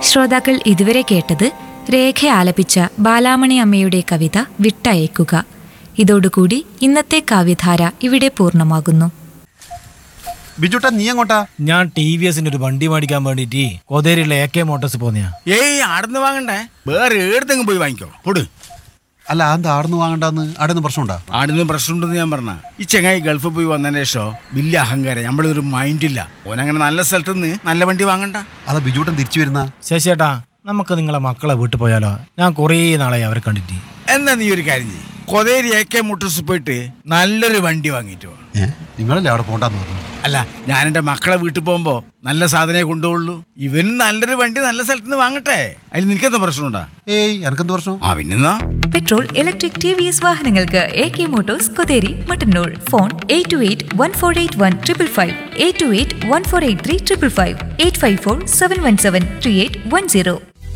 ശ്രോതാക്കൾ ഇതുവരെ കേട്ടത് രേഖ ആലപിച്ച ബാലാമണി അമ്മയുടെ കവിത വിട്ടയക്കുക ഇതോടുകൂടി ഇന്നത്തെ കാവ്യധാര ഇവിടെ പൂർണ്ണമാകുന്നു ബിജുട്ടാ നീ എങ്ങോട്ടാ ഞാൻ ടി വി എസിന്റെ ഒരു വണ്ടി മേടിക്കാൻ വേണ്ടിട്ട് കൊതേരിയുള്ള എ കെ മോട്ടോഴ്സ് പോന്നെയാ ഏയ് ആടുന്ന് വാങ്ങണ്ടേ വേറെ ഏടത്തെങ്കിലും പോയി വാങ്ങിക്കോ പൊട് അല്ല എന്താ ആടുന്ന് വാങ്ങണ്ടാന്ന് ആടുന്ന് പ്രശ്നമുണ്ടാ ആടുന്ന് പ്രശ്നമുണ്ടെന്ന് ഞാൻ പറഞ്ഞ ഈ ചെങ്ങായി ഗൾഫിൽ പോയി വന്നതിന് ശേഷം വലിയ അഹങ്കാരം നമ്മളൊരു മൈൻഡില്ല ഓനങ്ങനെ നല്ല സ്ഥലത്ത് നിന്ന് നല്ല വണ്ടി വാങ്ങണ്ട അതാ ബിജുട്ടൻ തിരിച്ചു വരുന്ന ശശിയേട്ടാ നമുക്ക് നിങ്ങളെ മക്കളെ വീട്ടിൽ പോയാലോ ഞാൻ കുറേ നാളായി അവരെ കണ്ടിട്ട് എന്നാ നീ ഒരു കാര്യം ചെയ്യ് കൊതേരി എ കെ മോട്ടോഴ്സ് പോയിട്ട് നല്ലൊരു വണ്ടി വാങ്ങിയിട്ട് വാ ഏ നിങ്ങളല്ലേ അവിടെ പോണ്ടാന്ന് പറഞ്ഞു അല്ല ഞാൻ എൻ്റെ മക്കളെ വീട്ടിൽ പോകുമ്പോ നല്ല സാധനമേ കൊണ്ടുപോകുള്ളൂ ഇവനും നല്ലൊരു വണ്ടി നല്ല സ്ഥലത്ത് നിന്ന് വാങ്ങട്ടെ അതിൽ നിനക്കെന്താ പ്രശ്നമുണ്ടാ ഏയ് എനക്കെന്ത് പ്രശ്നം ആ പിന്നെന്നാ petrol electric T V S വാഹനങ്ങൾക്ക് A K motors Kotheri Mattannur phone eight two eight one four eight one triple five eight two eight one four eight three triple five eight five four seven one seven three eight one zero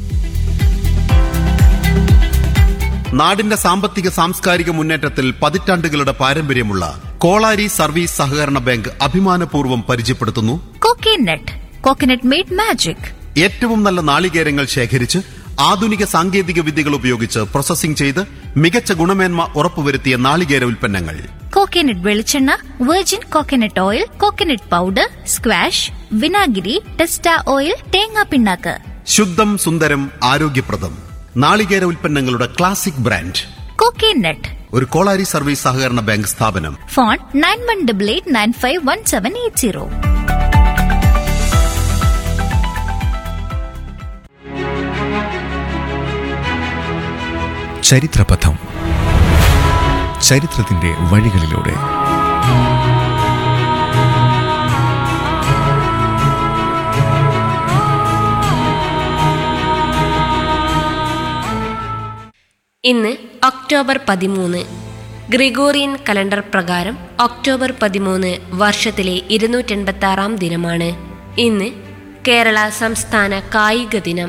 നാടിന്റെ സാമ്പത്തിക സാംസ്കാരിക മുന്നേറ്റത്തിൽ പതിറ്റാണ്ടുകളുടെ പാരമ്പര്യമുള്ള Kolari service സഹകരണ bank അഭിമാനപൂർവ്വം പരിചയപ്പെടുത്തുന്നു Coconut. Coconut made magic. ഏറ്റവും നല്ല നാളികേരങ്ങൾ ശേഖരിച്ച് ആധുനിക സാങ്കേതിക വിദ്യകൾ ഉപയോഗിച്ച് പ്രോസസ്സിംഗ് ചെയ്ത് മികച്ച ഗുണമേന്മ ഉറപ്പുവരുത്തിയ നാളികേര ഉൽപ്പന്നങ്ങൾ കോക്കനട്ട് വെളിച്ചെണ്ണ virgin coconut oil coconut powder squash വിനാഗിരി ടെസ്റ്റ ഓയിൽ തേങ്ങാ പിണ്ണാക്ക് ശുദ്ധം സുന്ദരം ആരോഗ്യപ്രദം നാളികേര ഉൽപ്പന്നങ്ങളുടെ ക്ലാസിക് ബ്രാൻഡ് കോക്കനട്ട് ഒരു കോളാരി സർവീസ് സഹകരണ ബാങ്ക് സ്ഥാപനം phone nine one double eight nine five one seven eight zero ചരിത്രപഥം ചരിത്രത്തിന്റെ വഴികളിലൂടെ ഇന്ന് ഒക്ടോബർ പതിമൂന്ന് ഗ്രിഗോറിയൻ കലണ്ടർ പ്രകാരം ഒക്ടോബർ പതിമൂന്ന് വർഷത്തിലെ ഇരുന്നൂറ്റെൺപത്തി ആറാം ദിനമാണ് ഇന്ന് കേരള സംസ്ഥാന കായിക ദിനം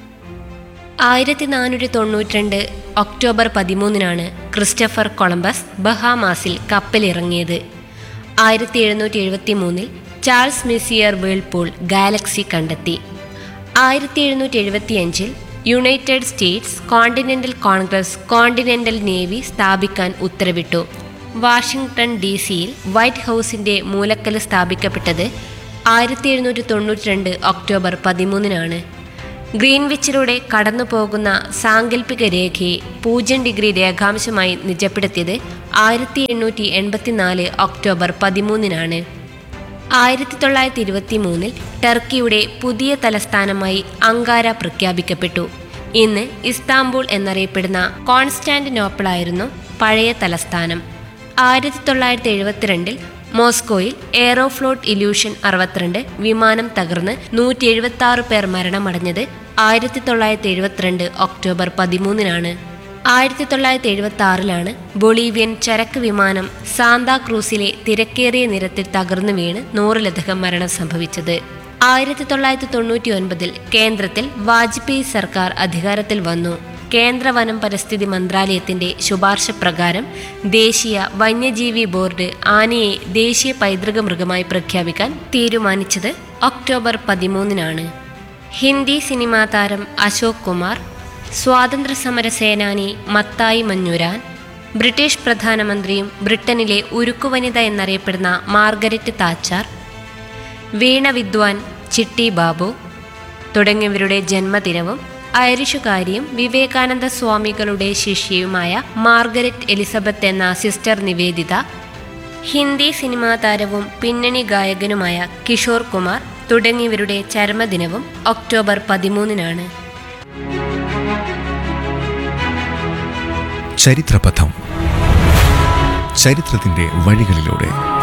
ആയിരത്തി നാനൂറ്റി തൊണ്ണൂറ്റിരണ്ട് ഒക്ടോബർ പതിമൂന്നിനാണ് ക്രിസ്റ്റഫർ കൊളംബസ് ബഹാമാസിൽ കപ്പലിറങ്ങിയത് ആയിരത്തി എഴുന്നൂറ്റി എഴുപത്തി മൂന്നിൽ ചാൾസ് മെസ്സിയർ വേൾപൂൾ ഗാലക്സി കണ്ടെത്തി ആയിരത്തി എഴുന്നൂറ്റി എഴുപത്തി അഞ്ചിൽ United States Continental Congress Continental Navy സ്ഥാപിക്കാൻ ഉത്തരവിട്ടു വാഷിംഗ്ടൺ ഡി സിയിൽ വൈറ്റ് ഹൗസിന്റെ മൂലക്കല് സ്ഥാപിക്കപ്പെട്ടത് ആയിരത്തി എഴുന്നൂറ്റി തൊണ്ണൂറ്റി രണ്ട് ഒക്ടോബർ പതിമൂന്നിനാണ് ഗ്രീൻവിച്ചിലൂടെ കടന്നു പോകുന്ന സാങ്കല്പിക രേഖയെ പൂജ്യം ഡിഗ്രി രേഖാംശമായി നിജപ്പെടുത്തിയത് ആയിരത്തി എണ്ണൂറ്റി എൺപത്തിനാല് ഒക്ടോബർ പതിമൂന്നിനാണ് ആയിരത്തി തൊള്ളായിരത്തി ഇരുപത്തി മൂന്നിൽ ടർക്കിയുടെ പുതിയ തലസ്ഥാനമായി അങ്കാര പ്രഖ്യാപിക്കപ്പെട്ടു ഇന്ന് ഇസ്താംബുൾ എന്നറിയപ്പെടുന്ന കോൺസ്റ്റാന്റിനോപ്പിളായിരുന്നു പഴയ തലസ്ഥാനം ആയിരത്തി തൊള്ളായിരത്തി എഴുപത്തിരണ്ടിൽ മോസ്കോയിൽ എയറോഫ്ലോട്ട് ഇല്യൂഷൻ അറുപത്തിരണ്ട് വിമാനം തകർന്ന് നൂറ്റി എഴുപത്തി ആറ് പേർ മരണമടഞ്ഞത് ആയിരത്തി തൊള്ളായിരത്തി എഴുപത്തിരണ്ട് ഒക്ടോബർ പതിമൂന്നിനാണ് ആയിരത്തി തൊള്ളായിരത്തി എഴുപത്തി ആറിലാണ് ബൊളീവിയൻ ചരക്ക് വിമാനം സാന്താക്രൂസിലെ തിരക്കേറിയ നിരത്തിൽ തകർന്നു വീണ് നൂറിലധികം മരണം സംഭവിച്ചത് ആയിരത്തി തൊള്ളായിരത്തി തൊണ്ണൂറ്റി ഒൻപതിൽ കേന്ദ്രത്തിൽ വാജ്പേയി സർക്കാർ അധികാരത്തിൽ വന്നു കേന്ദ്ര വനം പരിസ്ഥിതി മന്ത്രാലയത്തിന്റെ ശുപാർശ പ്രകാരം ദേശീയ വന്യജീവി ബോർഡ് ആനയെ ദേശീയ പൈതൃക മൃഗമായി പ്രഖ്യാപിക്കാൻ തീരുമാനിച്ചത് ഒക്ടോബർ പതിമൂന്നിനാണ് ഹിന്ദി സിനിമാ താരം അശോക് കുമാർ സ്വാതന്ത്ര്യ സമര സേനാനി മത്തായി മഞ്ഞുരാൻ ബ്രിട്ടീഷ് പ്രധാനമന്ത്രിയും ബ്രിട്ടനിലെ ഉരുക്കുവനിത എന്നറിയപ്പെടുന്ന മാർഗരറ്റ് താച്ചാർ വീണ വിദ്വാൻ ചിട്ടി ബാബു തുടങ്ങിയവരുടെ ജന്മദിനവും ഐറിഷുകാരിയും വിവേകാനന്ദ സ്വാമികളുടെ ശിഷ്യയുമായ മാർഗരറ്റ് എലിസബത്ത് എന്ന സിസ്റ്റർ നിവേദിത ഹിന്ദി സിനിമാ താരവും പിന്നണി ഗായകനുമായ കിഷോർ കുമാർ തുടങ്ങിയവരുടെ ചരമദിനവും ഒക്ടോബർ പതിമൂന്നിനാണ് ചരിത്രപഥം ചരിത്രത്തിന്റെ വഴികളിലൂടെ